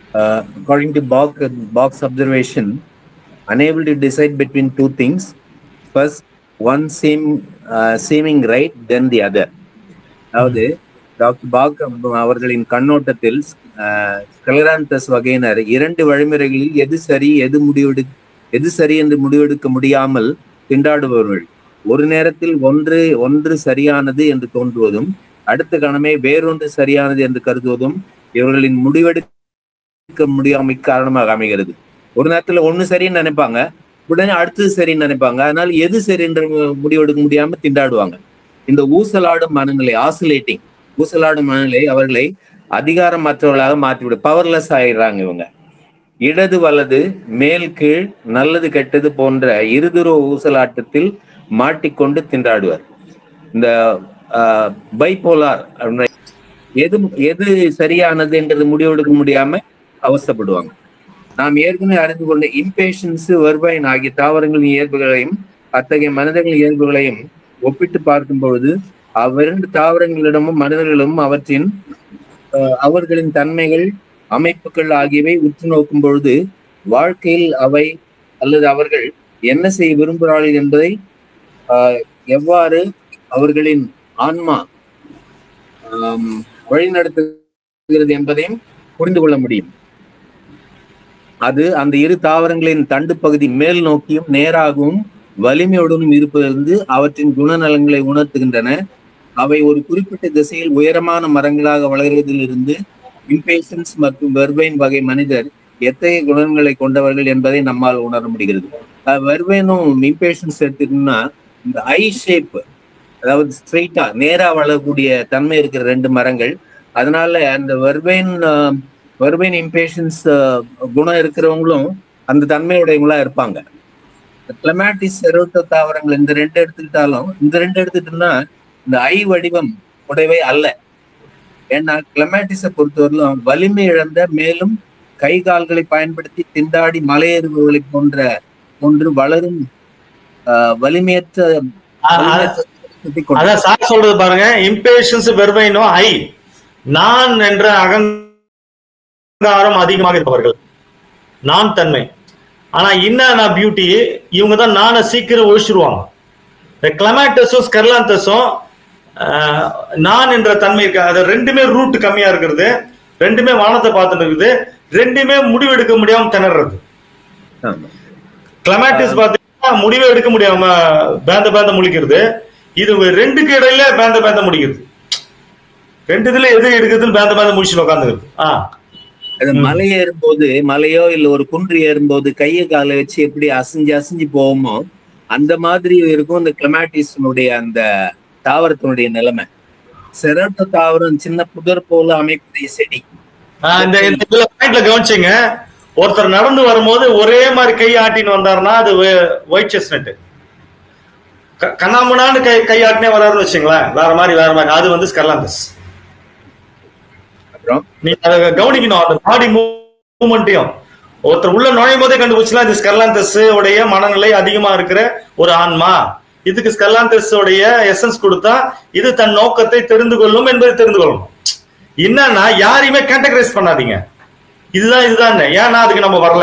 uh, according to Bach, Bach's observation, unable to decide between two things. First, one seem uh, seeming right, then the other. அதாவது doctor Bach அவர்களின் கண்ணோட்டத்தில் ஸ்கலராந்தஸ் வகையினர் இரண்டு வழிமுறைகளில் எது சரி எது முடிவெடு எது சரி என்று முடிவெடுக்க முடியாமல் திண்டாடுபவர்கள் ஒரு நேரத்தில் ஒன்று ஒன்று சரியானது என்று தோன்றுவதும் அடுத்த கணமே வேறொன்று சரியானது என்று கருதுவதும் இவர்களின் முடிவெடுக்க முடியாமை காரணமாக அமைகிறது ஒரு நேரத்துல ஒண்ணு சரின்னு நினைப்பாங்க உடனே அடுத்தது சரின்னு நினைப்பாங்க அதனால எது சரி என்று முடிவெடுக்க முடியாம திண்டாடுவாங்க இந்த ஊசலாடும் மனநிலை ஆசிலேட்டிங் ஊசலாடும் மனநிலை அவர்களை அதிகாரமற்றவர்களாக மாற்றிவிடும் பவர்லெஸ் ஆயிடுறாங்க இவங்க இடது வலது மேல் கீழ் நல்லது கெட்டது போன்ற இருதுருவ ஊசலாட்டத்தில் மாட்டிக்கொண்டு திண்டாடுவார் இந்த பைபோலார் எது எது சரியானது என்றது முடிவெடுக்க முடியாம அவஸ்தப்படுவாங்க நாம் ஏற்கனவே அறிந்து கொண்ட இம்பேஷன்ஸ் வர்பைன் ஆகிய தாவரங்களின் இயல்புகளையும் அத்தகைய மனிதர்களின் இயல்புகளையும் ஒப்பிட்டு பார்க்கும் பொழுது அவ்விரண்டு தாவரங்களிடமும் மனிதர்களிடமும் அவற்றின் அஹ், அவர்களின் தன்மைகள் அமைப்புகள் ஆகியவை உற்று நோக்கும் பொழுது வாழ்க்கையில் அவை அல்லது அவர்கள் என்ன செய்ய விரும்புகிறார்கள் என்பதை ஆஹ், எவ்வாறு அவர்களின் ஆன்மா ஆம், வழிநடத்துகிறது என்பதையும் புரிந்து கொள்ள முடியும் அது அந்த இரு தாவரங்களின் தண்டு பகுதி மேல் நோக்கியும் நேராகவும் வலிமையுடனும் இருப்பதிலிருந்து அவற்றின் குணநலங்களை உணர்த்துகின்றன அவை ஒரு குறிப்பிட்ட திசையில் உயரமான மரங்களாக வளர்வதிலிருந்து இம்பேஷன்ஸ் மற்றும் வெர்வைன் வகை மனிதர் எத்தகைய குணங்களை கொண்டவர்கள் என்பதை நம்மால் உணர முடிகிறது வெர்வைனும் இம்பேஷன்ஸ் எடுத்துக்கணும்னா இந்த ஐ ஷேப் அதாவது ஸ்ட்ரெயிட்டா நேரா வளரக்கூடிய தன்மை இருக்கிற ரெண்டு மரங்கள் அதனால அந்த வெர்வைன் வெர்வைன் இம்பேஷன்ஸ் குணம் இருக்கிறவங்களும் அந்த தன்மையுடையவங்களா இருப்பாங்க கிளமேட்டிஸ் செரோட்டோ தாவரங்கள் இந்த ரெண்டு எடுத்துக்கிட்டாலும் இந்த ரெண்டு எடுத்துக்கிட்டோம்னா இந்த ஐ வடிவம் உடையவை அல்ல ஏன்னா கிளமேட்டிஸை பொறுத்தவரையிலும் வலிமை இழந்த மேலும் கை கால்களை பயன்படுத்தி திண்டாடி மலையேறுபவர்களை போன்ற போன்று வளரும் ஆஹ், வலிமையற்ற வலிமையற்ற தோற்றத்தை கொண்ட- அதான் சார் சொல்றது பாருங்க இம்பேஷன்ஸ் வெர்வைனோ ஐ நான் என்ற அகங்காரம் அதிகமாக இருப்பவர்கள் நான் தன்மை ஆனா என்ன பியூட்டி இவங்க தான் நானை சீக்கிரம் ஒழிச்சிருவாங்க இந்த கிளமேட்டஸும் ஸ்கர்லாந்தஸும் நான் என்ற தன்மை இருக்கு அது ரெண்டுமே ரூட் கம்மியா இருக்கிறது ரெண்டுமே வானத்தை பார்த்துட்டு இருக்குது ரெண்டுமே முடிவெடுக்க முடியாம திணறது ஆமா. கிளமேட்டிஸ் பாத்தீங்கன்னா முடிவே எடுக்க முடியாம பேந்த பேந்த முழிக்கிறது இது ரெண்டுக்கு இடையில பேந்த பேந்த முடிக்கிறது ரெண்டு இதுல எது எடுக்கிறதுன்னு பேந்த பேந்த முடிச்சு உட்காந்துக்கிறது ஆ அது மலை ஏறும்போது மலையோ இல்ல ஒரு குன்று ஏறும்போது கையை காலை வச்சு எப்படி அசைஞ்சு அசைஞ்சு போவோமோ அந்த மாதிரி இருக்கும் இந்த கிளமேட்டிஸினுடைய அந்த தாவரத்தினுடைய நிலைமை செரட்டோ தாவரம் சின்ன புதர் போல அமைப்புடைய செடி ஆ, இந்த இந்த இதுல பாயிண்ட்ல கவனிச்சிங்க ஒருத்தர் நடந்து வரும்போது ஒரே மாதிரி கை ஆட்டின்னு வந்தாருன்னா அது ஒயிட் செஸ்னட் கண்ணாமண்ணான்னு கை கை ஆட்டினே வராருன்னு வச்சுங்களேன் வேற மாதிரி வேற மாதிரி அது வந்து ஸ்கர்லாந்தஸ் அப்புறம் நீங்க அதை கவனிக்கணும் அந்த பாடி மூவ்மெண்ட்டையும் ஒருத்தர் உள்ள நுழையும் போதே கண்டுபிடிச்சலாம் இது ஸ்கர்லாந்தஸ் உடைய மனநிலை அதிகமா இருக்கிற ஒரு ஆன்மா இதுக்கு ஸ்கர்லாந்தஸ் உடைய எசன்ஸ் கொடுத்தா இது தன் நோக்கத்தை தெரிந்து கொள்ளும் என்பதை தெரிந்து கொள்ளணும் என்னன்னா யாரையுமே கேட்டகரைஸ் பண்ணாதீங்க இதுதான் இதுதான் ஏன்னா அதுக்கு நம்ம வரல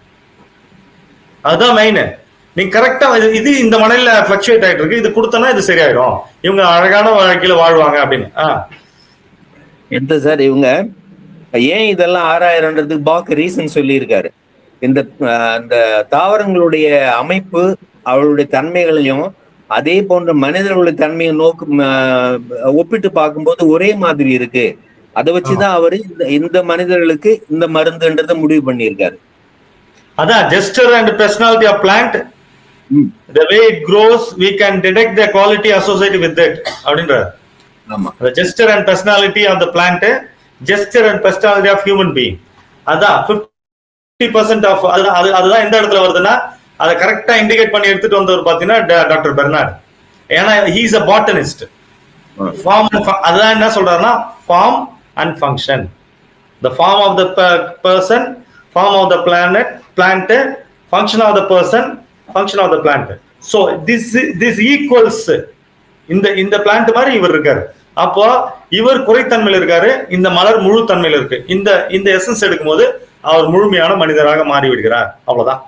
அதுதான் மெயின் நீங்க கரெக்டா இது இந்த மனையில பிளக்சுவேட் ஆயிட்டு இருக்கு இது கொடுத்தனா இது சரியாயிடும் இவங்க அழகான வாழ்க்கையில வாழ்வாங்க அப்படின்னு ஆஹ் எந்த சார் இவங்க ஏன் இதெல்லாம் ஆறாயிரம்ன்றதுக்கு பாக் ரீசன் சொல்லியிருக்காரு இந்த அஹ், அந்த தாவரங்களுடைய அமைப்பு அவளுடைய தன்மைகளையும் அதே போன்ற மனிதர்களுடைய தன்மையை நோக்கு அஹ், ஒப்பிட்டு பார்க்கும்போது ஒரே மாதிரி இருக்கு அதை வச்சுதான் அவரு இந்த இந்த மனிதர்களுக்கு இந்த மருந்துன்றதை முடிவு பண்ணியிருக்காரு அதான் gesture and personality of plant hmm, the way it grows we can detect the quality associated with it அப்படின்றார் ஆமா the gesture and personality of the plant gesture and personality of human being அதான் 50% percent of அதுதான் அது அதுதான் எந்த இடத்துல வருதுன்னா அதை கரெக்டா இண்டிகேட் பண்ணி எடுத்துட்டு வந்தவர் பாத்தீங்கன்னா டாக்டர் பெர்னார்ட் ஏன்னா he is a botanist ah. Form அதுதான் என்ன சொல்றாருன்னா form and function the form of the person form of the planet plant function of the person function of the plant so this this equals இந்த இந்த plant மாதிரி இவர் இருக்காரு அப்போ இவர் குறைத்தன்மையில் இருக்காரு இந்த மலர் முழு தன்மையில இருக்கு இந்த இந்த எசன்ஸ் எடுக்கும்போது அவர் முழுமையான மனிதராக மாறி விடுகிறார் அவ்வளவுதான்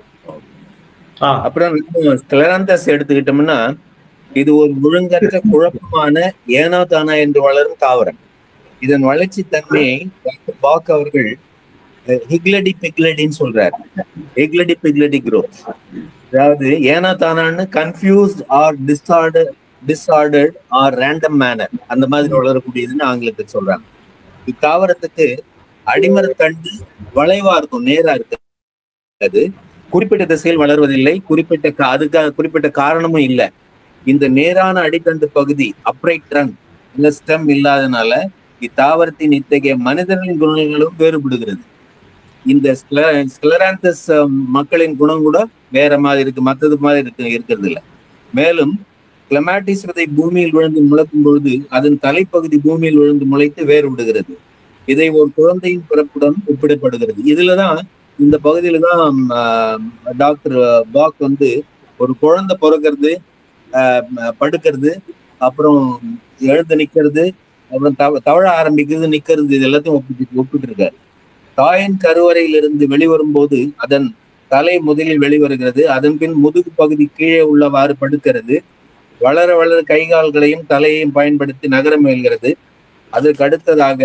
ஆ அப்புறம் ஸ்கிளராந்தஸ் எடுத்துக்கிட்டோம்னா இது ஒரு ஒழுங்கற்ற குழப்பமான ஏனோ தானா என்று வளரும் தாவரம் இதன் வளர்ச்சி தன்மையை டாக்டர் பாக் அவர்கள் ஹிக்லடி பிக்லடின்னு சொல்றாரு ஹிக்லடி பிக்லடி growth அதாவது ஏனா தானான்னு confused or disorder disordered or random manner அந்த மாதிரி வளரக்கூடியதுன்னு ஆங்கிலத்தில் சொல்றாங்க இத்தாவரத்துக்கு அடிமரத்தண்டு வளைவா இருக்கும் நேரா இருக்கு அது குறிப்பிட்ட திசையில் வளர்வதில்லை குறிப்பிட்ட கா- அதுக்காக குறிப்பிட்ட காரணமும் இல்லை இந்த நேரான அடித்தண்டு பகுதி அப்ரைட் ட்ரங்க் இல்ல ஸ்டெம் இல்லாதனால இத்தாவரத்தின் இத்தகைய மனிதர்களின் குணங்களும் வேறுபடுகிறது இந்த ஸ்கிளராந்தஸ் மக்களின் குணம் கூட வேற மாதிரி இருக்கு மத்தது மாதிரி இருக்கு இருக்கிறது இல்ல மேலும் கிளமாட்டிஸ் விதை பூமியில் விழுந்து முளைக்கும் பொழுது அதன் தலைப்பகுதி பூமியில் விழுந்து முளைத்து வேறு விடுகிறது இதை ஒரு குழந்தையின் பிறப்புடன் ஒப்பிடப்படுகிறது இதுலதான் இந்த பகுதியில தான் டாக்டர் பாக் வந்து ஒரு குழந்தை பிறக்கிறது ஆஹ் ம- படுக்கிறது அப்புறம் எழுந்து நிக்கிறது அப்புறம் தவ தவழ ஆரம்பிக்கிறது நிக்கிறது இது எல்லாத்தையும் ஒப்பிட்டு ஒப்பிட்டு இருக்காரு தாயின் கருவறையிலிருந்து வெளிவரும் போது அதன் தலை முதலில் வெளிவருகிறது அதன் பின் முதுகு பகுதி கீழே உள்ளவாறு படுக்கிறது வளர வளர கை கால்களையும் தலையையும் பயன்படுத்தி நகர முயல்கிறது அதற்கு அடுத்ததாக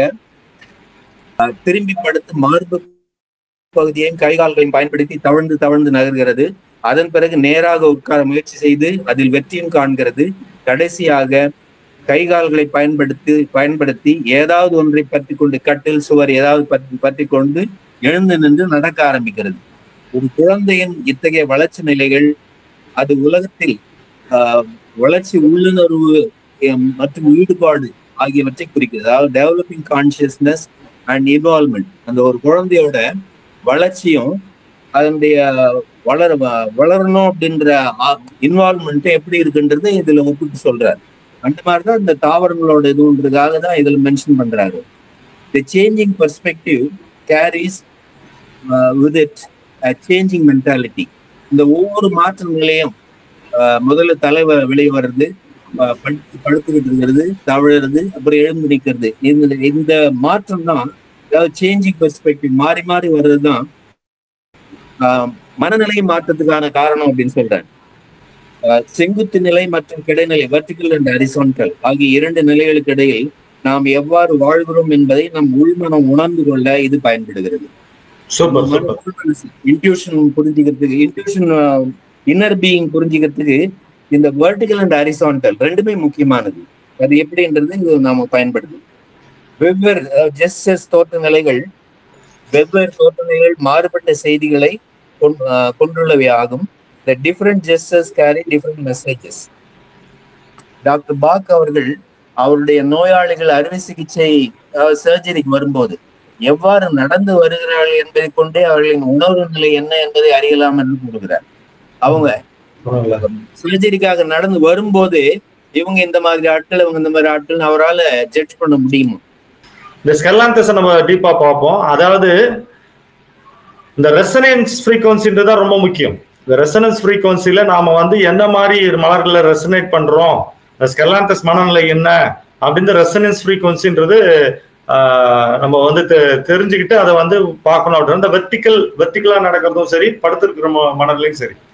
அஹ், திரும்பி படுத்து மார்பு பகுதியையும் கை கால்களையும் பயன்படுத்தி தவழ்ந்து தவழ்ந்து நகர்கிறது அதன் பிறகு நேராக உட்கார முயற்சி செய்து அதில் வெற்றியும் காண்கிறது கடைசியாக கை கால்களை பயன்படுத்தி பயன்படுத்தி ஏதாவது ஒன்றை பற்றி கொண்டு கட்டில் சுவர் ஏதாவது பற்றி பற்றி கொண்டு எழுந்து நின்று நடக்க ஆரம்பிக்கிறது ஒரு குழந்தையின் இத்தகைய வளர்ச்சி நிலைகள் அது உலகத்தில் ஆஹ், வளர்ச்சி உள்ளுணர்வு எம், மற்றும் ஈடுபாடு ஆகியவற்றை குறிக்கிறது அதாவது டெவலப்பிங் கான்சியஸ்னஸ் அண்ட் இன்வால்மெண்ட் அந்த ஒரு குழந்தையோட வளர்ச்சியும் அதனுடைய வளர வளரணும் அப்படின்ற இன்வால்மெண்ட் எப்படி இருக்குன்றது இதுல ஒப்பிட்டு சொல்றாரு அந்த மாதிரிதான் இந்த தாவரங்களோட இதுன்றதுக்காக தான் இதுல மென்ஷன் பண்றாரு the changing perspective carries with it changing mentality இந்த ஒவ்வொரு மாற்றங்களையும் ஆஹ் முதல்ல தலை வ- வெளியே வர்றது ஆஹ் படுத்து படுத்துக்கிட்டு இருக்கிறது தவழுறது அப்புறம் எழுந்து நிக்கிறது இந்த இந்த மாற்றம் தான் அதாவது சேஞ்சிங் பெர்ஸ்பெக்டிவ் மாறி மாறி வர்றது தான் மனநிலை மாற்றத்துக்கான காரணம் அப்படின்னு சொல்றேன் ஆஹ் செங்குத்து நிலை மற்றும் கிடைநிலை வெர்டிகல் அண்ட் ஹரிசான்டல் ஆகிய இரண்டு நிலைகளுக்கு இடையில் நாம் எவ்வாறு வாழ்கிறோம் என்பதை நம் உள்மனம் உணர்ந்து கொள்ள இது பயன்படுகிறது சூப்பர் சூப்பர் இன்ட்யூஷன் புரிஞ்சுக்கிறதுக்கு இன்ட்யூஷன் இன்னர் பீயிங் புரிஞ்சுக்கிறதுக்கு இந்த வெர்டிகல் அண்ட் ஹரிசான்டல் ரெண்டுமே முக்கியமானது அது எப்படின்றது இது நாம பயன்படுது வெவ்வேறு ஜெஸ்டஸ் தோற்ற நிலைகள் வெவ்வேறு தோற்ற நிலைகள் மாறுபட்ட செய்திகளை கொண்- அஹ் கொண்டுள்ளவை ஆகும் the different gestures carry different messages doctor Bach அவர்கள் அவருடைய நோயாளிகள் அறுவை சிகிச்சை சர்ஜரிக்கு வரும்போது எவ்வாறு நடந்து வருகிறார்கள் என்பதை கொண்டே அவர்களின் உணர்வு நிலை என்ன என்பதை அறியலாம் என்று கூறுகிறார் அவங்க சர்ஜரிக்காக நடந்து வரும்போது இவங்க இந்த மாதிரி ஆட்கள் இவங்க இந்த மாதிரி ஆட்கள் அவரால் ஜட்ஜ் பண்ண முடியுமா இந்த ஸ்கெல்லாந்தஸை நம்ம டீப்பா பார்ப்போம் அதாவது இந்த ரெசனன்ஸ் ஃப்ரீக்வன்சின்றது தான் ரொம்ப முக்கியம் இந்த ரெசனன்ஸ் ஃப்ரீக்வன்சில நாம வந்து என்ன மாதிரி மலர்களை ரெசனேட் பண்றோம் இந்த ஸ்கெல்லாந்தஸ் மனநிலை என்ன அப்படின்ற ரெசனன்ஸ் ஃப்ரீக்வன்சின்றது நம்ம வந்து தெ- தெரிஞ்சுக்கிட்டு அதை வந்து பார்க்கணும் அப்படின்னா இந்த வெர்டிக்கல் வெர்டிக்கலா நடக்கிறதும் சரி படுத்திருக்கிற ம- மனநிலையும் சரி